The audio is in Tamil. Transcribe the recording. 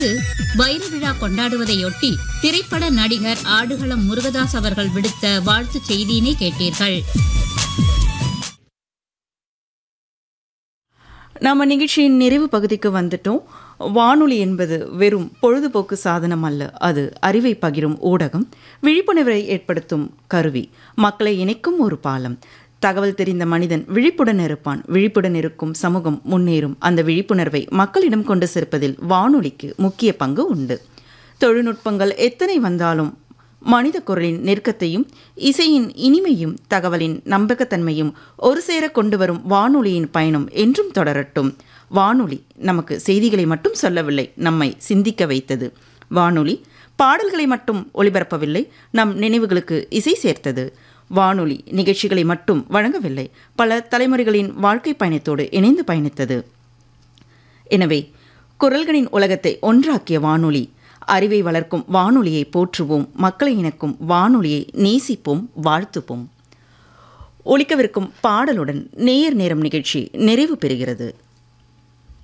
வைர விழா கொண்டாடுவதையொட்டி திரைப்பட நடிகர் ஆடுகளம் முருகதாஸ் அவர்கள் விடுத்த வாழ்த்துச் செய்தியினை கேட்டீர்கள் நம்ம நிகழ்ச்சியின் நிறைவு பகுதிக்கு வந்துட்டோம் வானொலி என்பது வெறும் பொழுதுபோக்கு சாதனம் அல்ல அது அறிவை பகிரும் ஊடகம் விழிப்புணர்வை ஏற்படுத்தும் கருவி மக்களை இணைக்கும் ஒரு பாலம் தகவல் தெரிந்த மனிதன் விழிப்புடன் இருப்பான் விழிப்புடன் இருக்கும் சமூகம் முன்னேறும் அந்த விழிப்புணர்வை மக்களிடம் கொண்டு சேர்ப்பதில் வானொலிக்கு முக்கிய பங்கு உண்டு தொழில்நுட்பங்கள் எத்தனை வந்தாலும் மனித குரலின் நெருக்கத்தையும் இசையின் இனிமையும் தகவலின் நம்பகத்தன்மையும் ஒரு சேர கொண்டு வரும் வானொலியின் பயணம் என்றும் தொடரட்டும் வானொலி நமக்கு செய்திகளை மட்டும் சொல்லவில்லை நம்மை சிந்திக்க வைத்தது வானொலி பாடல்களை மட்டும் ஒளிபரப்பவில்லை நம் நினைவுகளுக்கு இசை சேர்த்தது வானொலி நிகழ்ச்சிகளை மட்டும் வழங்கவில்லை பல தலைமுறைகளின் வாழ்க்கை பயணத்தோடு இணைந்து பயணித்தது எனவே குரல்களின் உலகத்தை ஒன்றாக்கிய வானொலி அறிவை வளர்க்கும் வானொலியை போற்றுவோம் மக்களை இணக்கும் வானொலியை நேசிப்போம் வாழ்த்துப்போம் ஒலிக்கவிருக்கும் பாடலுடன் நேயர் நேரம் நிகழ்ச்சி நிறைவு பெறுகிறது